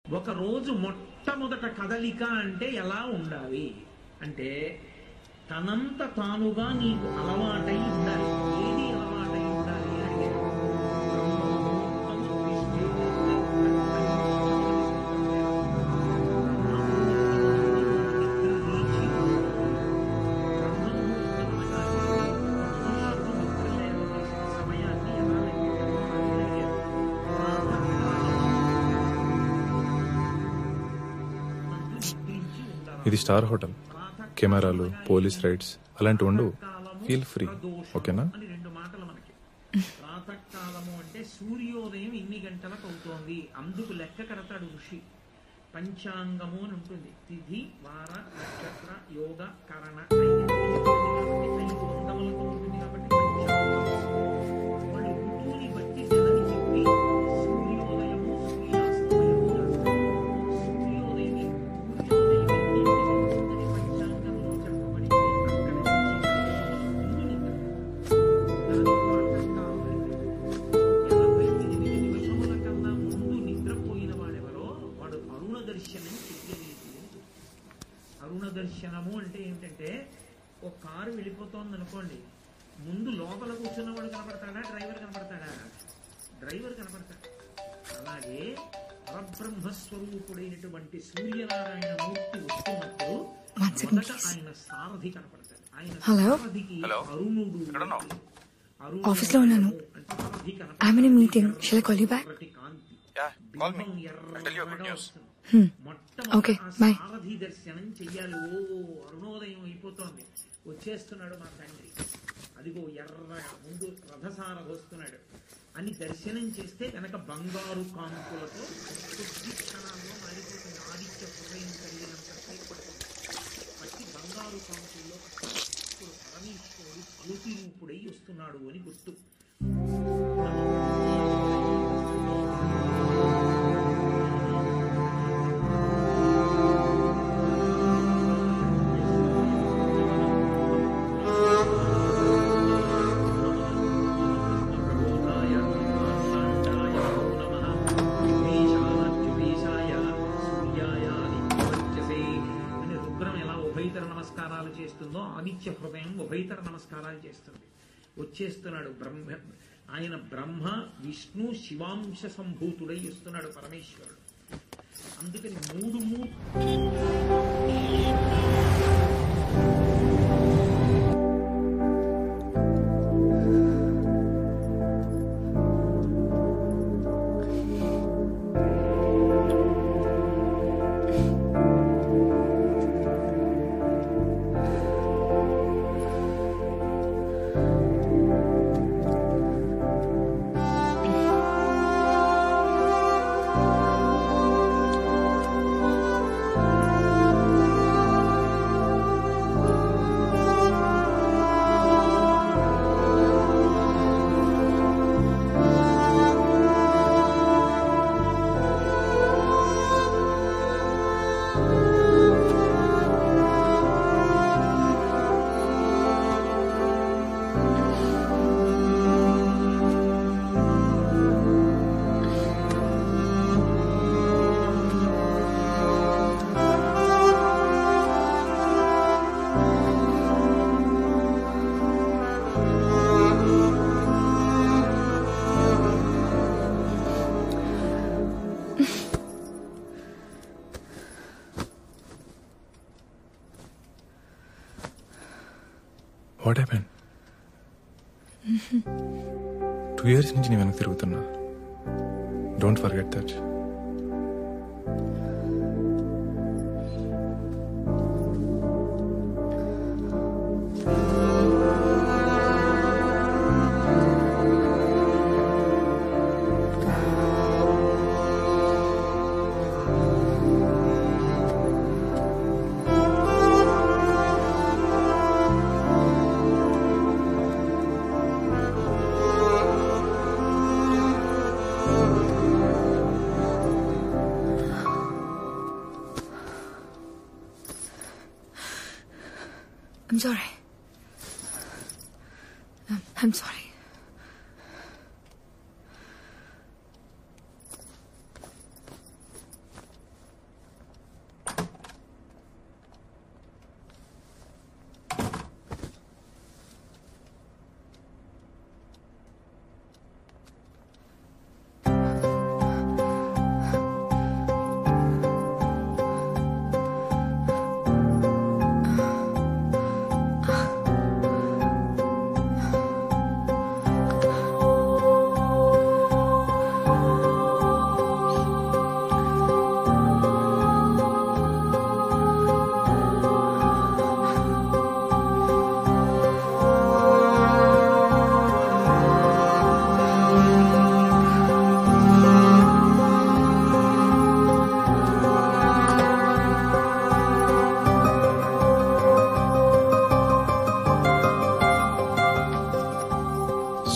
ఒక రోజు మొట్టమొదట కదలిక అంటే ఎలా ఉండాలి అంటే తనంత తానుగా నీకు అలవాటై ఉండాలి ఏది అలవాటై ఉండాలి అని అడిగారు బ్రహ్మముహూర్తం ఉత్తిష్ఠేత్ సమయాన్ని ఎలా ఇది స్టార్ హోటల్ కెమెరాలు పోలీస్ రైడ్స్ అలాంటివి ఉండవు ఫీల్ ఫ్రీ ఓకేనా అని రెండు మాటలు మనకి ప్రాతకాలము అంటే సూర్యోదయం ఇన్ని గంటలకు అవుతోంది అందుకు లెక్క కడతాడు ఋషి పంచాంగము అని ఉంటుంది తిథి వార నక్షత్ర యోగ కరణ ఐదు ఐదు అంగములతో ఉంటుంది కాబట్టి పంచాంగం వాళ్ళు ఋతువుని బట్టి నెలని చెప్పి సూర్యోదయము సూర్యాస్తమయము రాస్తారు. సూర్యోదయం సూర్యోదయం ఎన్ని ఉంటుందని పంచాంగంలో చెప్పబడిందో అక్కడ నుంచి ముందు నిద్ర దాని ప్రాతకాలం ఎనభై ఎనిమిది నిమిషముల కన్నా ముందు నిద్రపోయిన వాడెవరో వాడు అరుణ దర్శనం చెయ్యలేదు అరుణ దర్శనము అంటే ఏంటంటే ఒక కారు వెళ్ళిపోతోంది అనుకోండి ముందు లోపల కూర్చున్నవాడు కనపడతాడా డ్రైవర్ కనపడతాడా డ్రైవర్ కనపడతాడు అలాగే పరబ్రహ్మస్వరూపుడైనటువంటి సూర్యనారాయణ మూర్తి వస్తున్నప్పుడు One second, మొదట please. ఆయన సారథి కనపడతాడు ఆయన Hello? సారథికి అరుణుడు అరుణుడు ఆఫీస్లో ఉన్నాను. అంటే సారథి I'm in a meeting. కనపడతాడు. Shall I call you back? ఒకటి కాంతి. Yeah, call me. బింబం ఎర్రగా I'll tell you a good news. వస్తుంది. Hmm. మొట్టమొదట Okay, ఆ bye. సారథి దర్శనం చెయ్యాలి ఓ అరుణోదయం అయిపోతోంది వచ్చేస్తున్నాడు మా తండ్రి అదిగో ఎర్రగా ముందు రథసారథి వస్తున్నాడు అని దర్శనం చేస్తే కనుక బంగారు కాంతులతో కొద్ది క్షణాల్లో మారిపోతుంది ఆదిత్య హృదయం కలిగినంత సేపు పడుతుంది బట్టి బంగారు కాంతుల్లో ఇప్పుడు పరమేశ్వరుడు జ్యోతి రూపుడై వస్తున్నాడు అని గుర్తు ప్రబోధాయ ఆశాంతాయ నమః విఘ్నేశాయ సూర్యాయ ఆదిత్యవర్చసే అని రుద్రం ఎలా ఉభయతర నమస్కారాలు చేస్తుందో ఆదిత్య హృదయం ఉభయతర నమస్కారాలు చేస్తుంది వచ్చేస్తున్నాడు బ్రహ్మ ఆయన బ్రహ్మ విష్ణు శివాంశ సంభూతుడై వస్తున్నాడు పరమేశ్వరుడు అందుకని మూడు మూడు వాట్ హ్యాపెన్ టూ ఇయర్స్ నుంచి నేను వెనక్కి తిరుగుతున్నా don't forget that I'm sorry. Um, I'm sorry.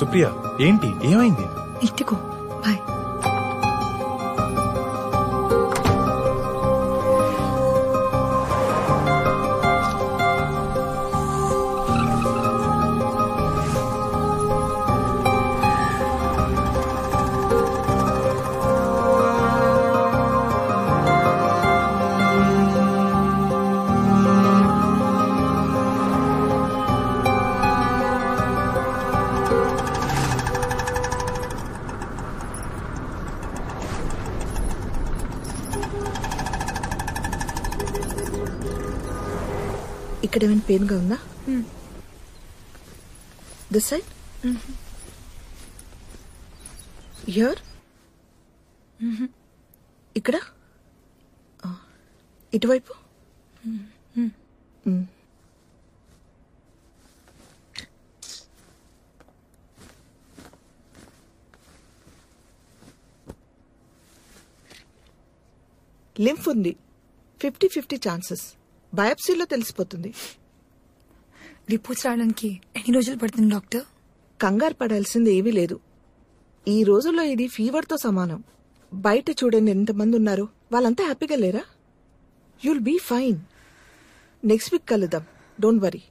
Supriya ఏంటి ఏమైంది ఇంటికో బాయ్ ఇక్కడ ఏమైనా పెయిన్ గా ఉందా దిస్ సైడ్ హియర్ ఇక్కడ ఆ, ఇటువైపు మ్మ్. లింఫ్ ఉంది ఫిఫ్టీ ఫిఫ్టీ ఛాన్సెస్ బయాప్సీలో తెలిసిపోతుంది రిపోర్ట్స్ రావడానికి ఎన్ని రోజులు పడుతుంది డాక్టర్ కంగారు పడాల్సింది ఏమీ లేదు ఈ రోజుల్లో ఇది ఫీవర్తో సమానం బయట చూడండి ఎంతమంది ఉన్నారు వాళ్ళంతా హ్యాపీగా లేరా you'll be fine next week కలుద్దాం డోంట్ వరీ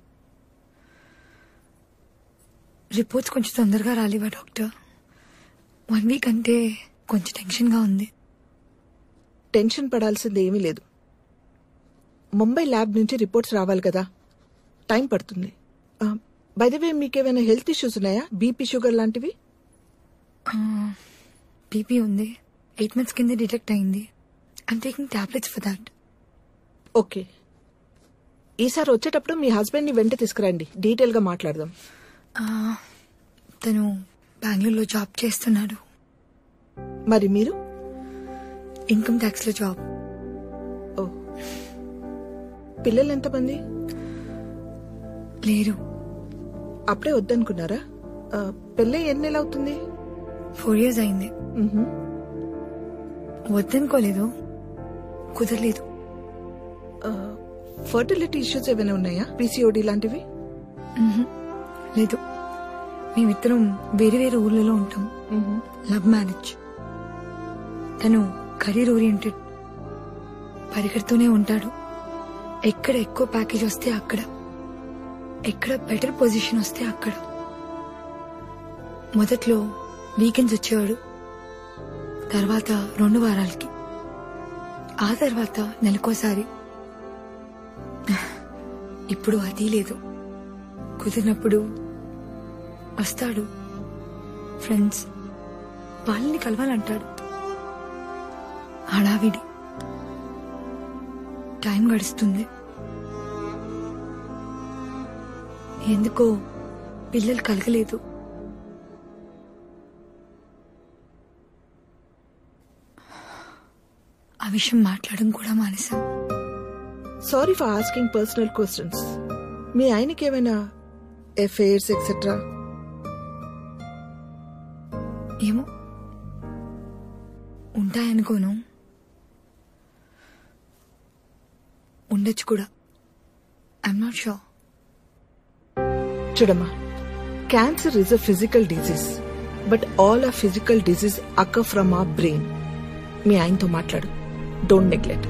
రిపోర్ట్స్ కొంచెం తొందరగా రాలేవా డాక్టర్ వన్ వీక్ అంటే కొంచెం టెన్షన్గా ఉంది టెన్షన్ పడాల్సింది ఏమీ లేదు ముంబై ల్యాబ్ నుంచి రిపోర్ట్స్ రావాలి కదా టైం పడుతుంది బైదవే మీకేమైనా హెల్త్ ఇష్యూస్ ఉన్నాయా బీపీ షుగర్ లాంటివి బీపీ ఉంది ఎయిట్ మంత్స్ కింద డిటెక్ట్ అయింది I'm taking tablets for that okay ఈసారి వచ్చేటప్పుడు మీ హస్బెండ్ని వెంట తీసుకురండి డీటెయిల్గా మాట్లాడదాం తను బెంగళూరులో జాబ్ చేస్తున్నాడు మరి మీరు ఇన్కమ్ ట్యాక్స్లో జాబ్ ఓ పిల్లలు ఎంతమంది లేరు అప్పుడే వద్దనుకున్నారా ఆ, పెళ్ళై ఎన్ని నెలలు అవుతుంది ఫోర్ ఇయర్స్ అయింది మ్హూ. వద్దనుకోలేదు కుదరలేదు ఆ, ఫర్టిలిటీ ఇష్యూస్ ఏమైనా ఉన్నాయా పీసీఓడి లాంటివి మ్హూ. లేదు మేమిద్దరం వేరే వేరే ఊర్లలో ఉంటాం మ్హూ. లవ్ మ్యారేజ్ తను కెరీర్ ఓరియంటెడ్ పరిగెడుతూనే ఉంటాడు ఎక్కడ ఎక్కువ ప్యాకేజ్ వస్తే అక్కడ ఎక్కడ బెటర్ పొజిషన్ వస్తే అక్కడ మొదట్లో వీకెండ్స్ వచ్చేవాడు తర్వాత రెండు వారాలకి ఆ తర్వాత నెలకోసారి ఇప్పుడు అది లేదు కుదిరినప్పుడు వస్తాడు ఫ్రెండ్స్ వాళ్ళని కలవాలంటాడు హడావిడి టైం గడుస్తుంది ఎందుకో పిల్లలు కలగలేదు ఆ విషయం మాట్లాడడం కూడా మానేశాం sorry for asking personal questions మీ ఆయనకి ఏమైనా ఎఫైర్స్ ఎక్సెట్రా ఏమో ఉంటాయనుకోను ఉండొచ్చు కూడా ఐఎమ్ నాట్ షూర్ చూడమ్మా cancer is a physical disease but all the physical disease occur from the brain మీ ఆయనతో మాట్లాడు డోంట్ నెగ్లెక్ట్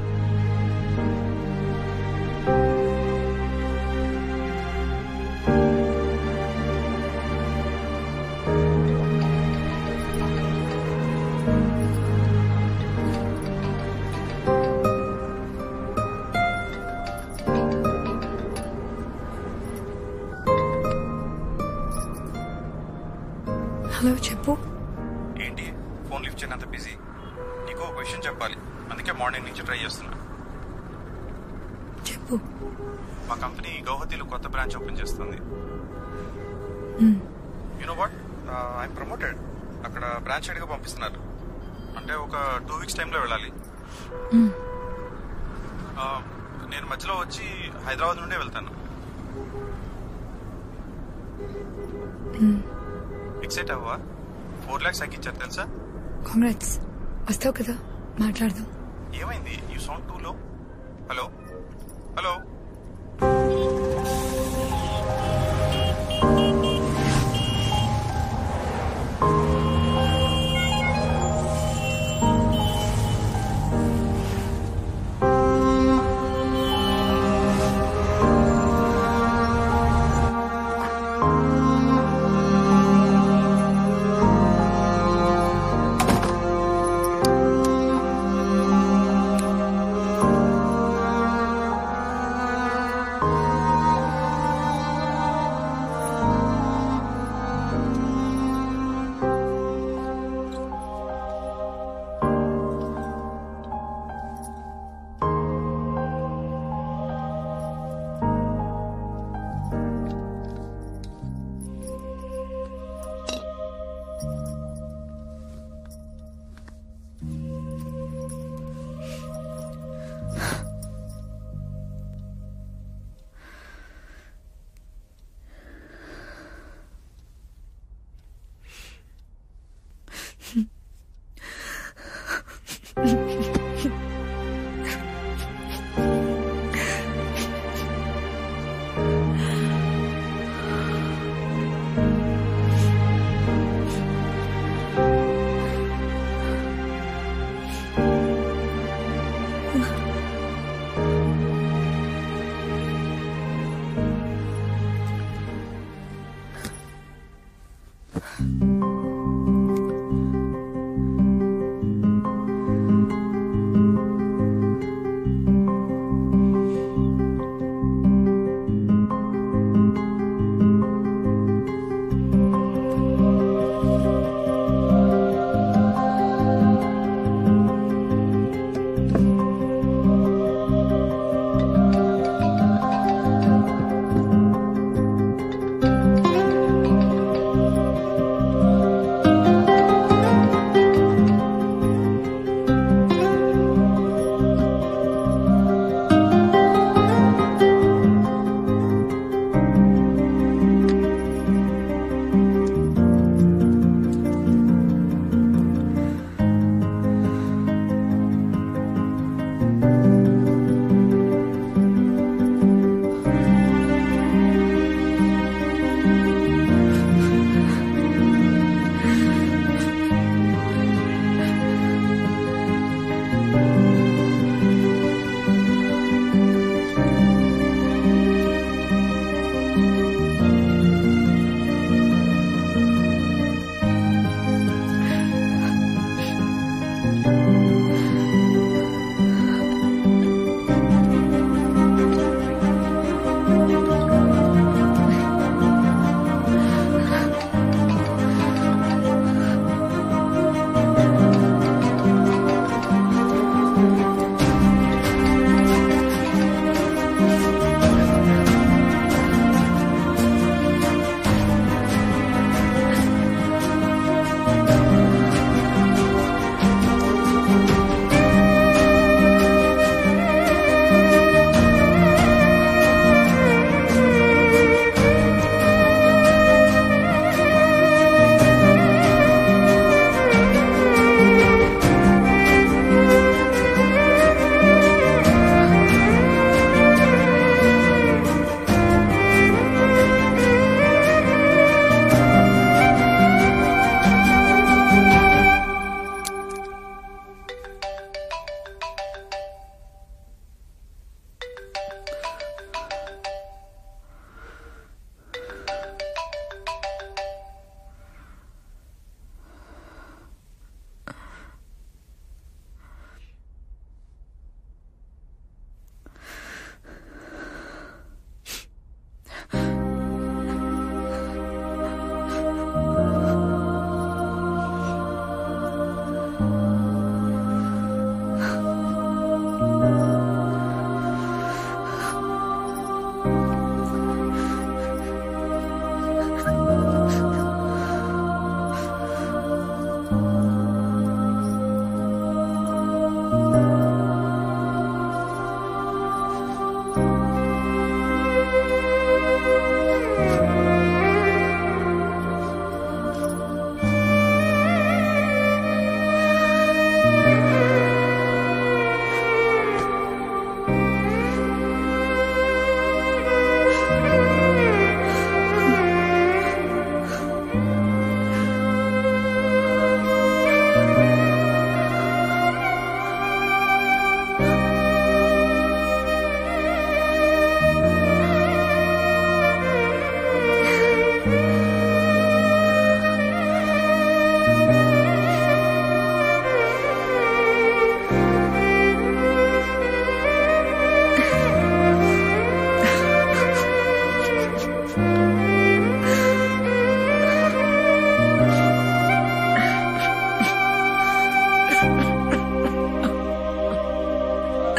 హలో చెప్పు ఏంటి ఫోన్ లిఫ్ట్ చేయనంత బిజీ నీకు ఒక విషయం చెప్పాలి అందుకే మార్నింగ్ నుంచి ట్రై చేస్తున్నా చెప్పు మా కంపెనీ గౌహతిలో కొత్త బ్రాంచ్ ఓపెన్ చేస్తుంది యూనో వాట్ ఐఎమ్ ప్రమోటెడ్ అక్కడ బ్రాంచ్ హెడ్గా పంపిస్తున్నారు అంటే ఒక టూ వీక్స్ టైంలో వెళ్ళాలి మ్మ్. Uh, నేను మధ్యలో వచ్చి హైదరాబాద్ నుండే వెళ్తాను ఎక్సైట్ అవ్వా ఫోర్ ల్యాక్స్ ఇచ్చారు తెలుసా కాంగ్రాట్స్ వస్తావు కదా మాట్లాడదాం ఏమైంది you sound too low hello hello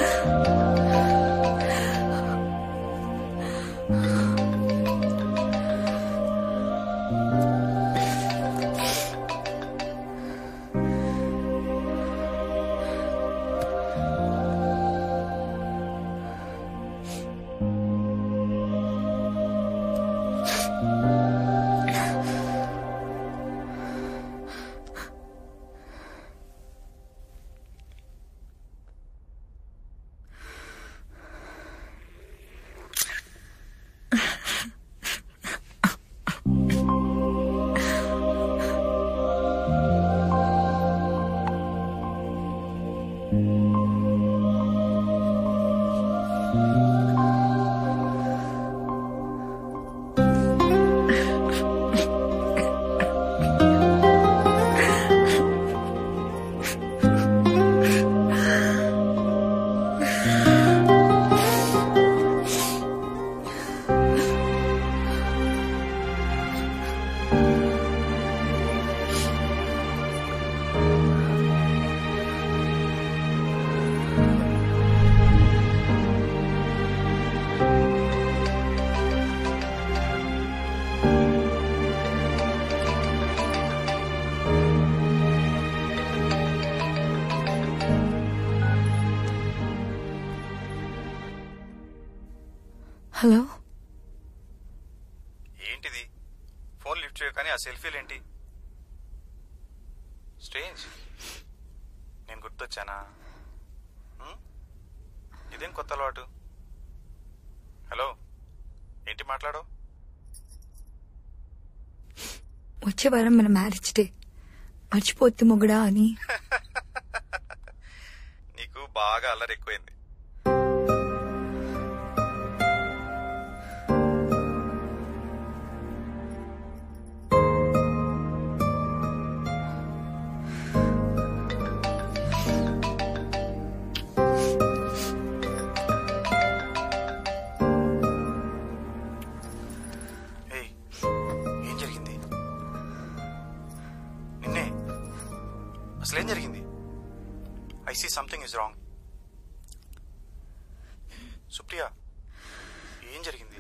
hello ఏంటిది ఫోన్ లిఫ్ట్ చేయవు కానీ ఆ సెల్ఫీలు ఏంటి స్ట్రేంజ్ నేను గుర్తొచ్చానా హ్మ్? ఇదేం కొత్త అలవాటు హలో ఏంటి మాట్లాడో వచ్చే వారం మన మ్యారేజ్ డే మర్చిపోద్దు మొగుడా అని నీకు బాగా అల్లరి ఎక్కువైంది ఏయ్, ఏం జరిగింది నిన్నే అసలేం జరిగింది I see something is wrong Supriya ఏం జరిగింది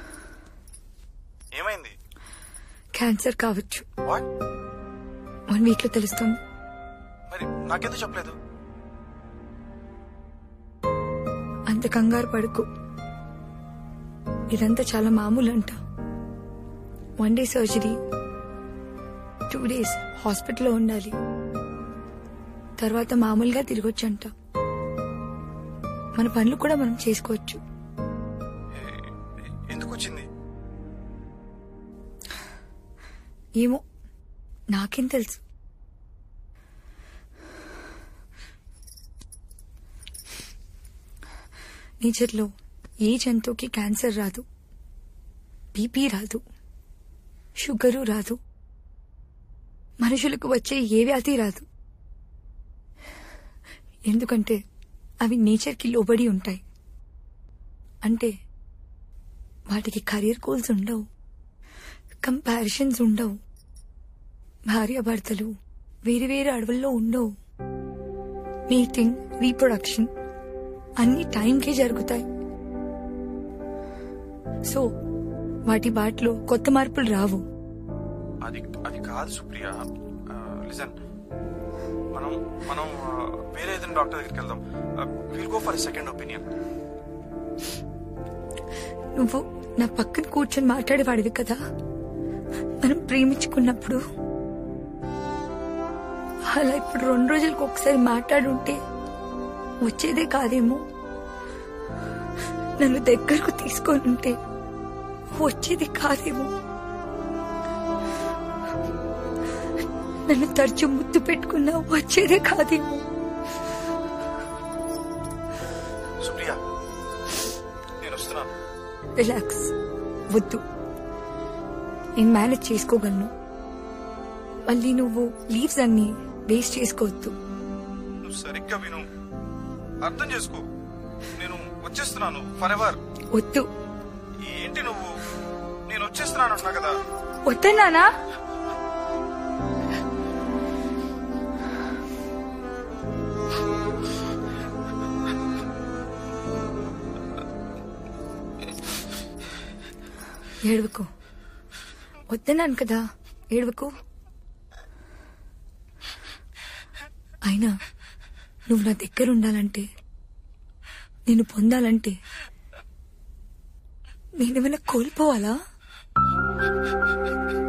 ఏమైంది క్యాన్సర్ కావచ్చు వాట్ వన్ వీక్ లో తెలుస్తుంది మరి నాకెందుకు చెప్పలేదు అంత కంగారు పడుకు ఇదంతా చాలా మామూలు అంట one day surgery two days హాస్పిటల్లో ఉండాలి తర్వాత మామూలుగా తిరగొచ్చంట మన పనులు కూడా మనం చేసుకోవచ్చు ఏ- ఏ- ఎందుకు వచ్చింది ఏమో నాకేం తెలుసు నేచర్లో ఏ జంతువుకి క్యాన్సర్ రాదు బీపీ రాదు షుగరు రాదు మనుషులకు వచ్చే ఏ వ్యాధి రాదు ఎందుకంటే అవి నేచర్కి లోబడి ఉంటాయి అంటే వాటికి కెరీర్ గోల్స్ ఉండవు కంపారిజన్స్ ఉండవు భార్యాభర్తలు వేరు వేరు అడవుల్లో ఉండవు మీటింగ్ రీప్రొడక్షన్ అన్ని టైంకే జరుగుతాయి సో వాటి బాటలో కొత్త మార్పులు రావు అది అది కాదు సుప్రియ లిజన్ మనం మనం ఆ, వేరే ఏదైనా డాక్టర్ దగ్గరికి వెళ్దాం will go for second opinion నువ్వు నా పక్కన కూర్చొని మాట్లాడేవాడివి కదా మనం ప్రేమించుకున్నప్పుడు అలా ఇప్పుడు రెండు రోజులకు ఒకసారి మాట్లాడుంటే వచ్చేదే కాదేమో నన్ను దగ్గరకు తీసుకొని ఉంటే వచ్చేది కాదేమో నన్ను తరచు ముద్దు పెట్టుకున్నా వచ్చేదే కాదేమో సుప్రియ నేను వస్తున్నాను రిలాక్స్ వద్దు నేను మేనేజ్ చేసుకోగలను మళ్ళీ నువ్వు లీవ్స్ అన్ని వేస్ట్ చేసుకోవద్దు నువ్వు సరిగ్గా విను అర్థం చేసుకో నేను వచ్చేస్తున్నాను ఫర్ ఎవర్ వద్దు ఏంటి నువ్వు నేను వచ్చేస్తున్నాను అన్నా కదా వద్దన్నానా ఏడవకు వద్దన్నాను కదా ఏడవకు అయినా నువ్వు నా దగ్గర ఉండాలంటే నేను పొందాలంటే నేనేమైనా కోల్పోవాలా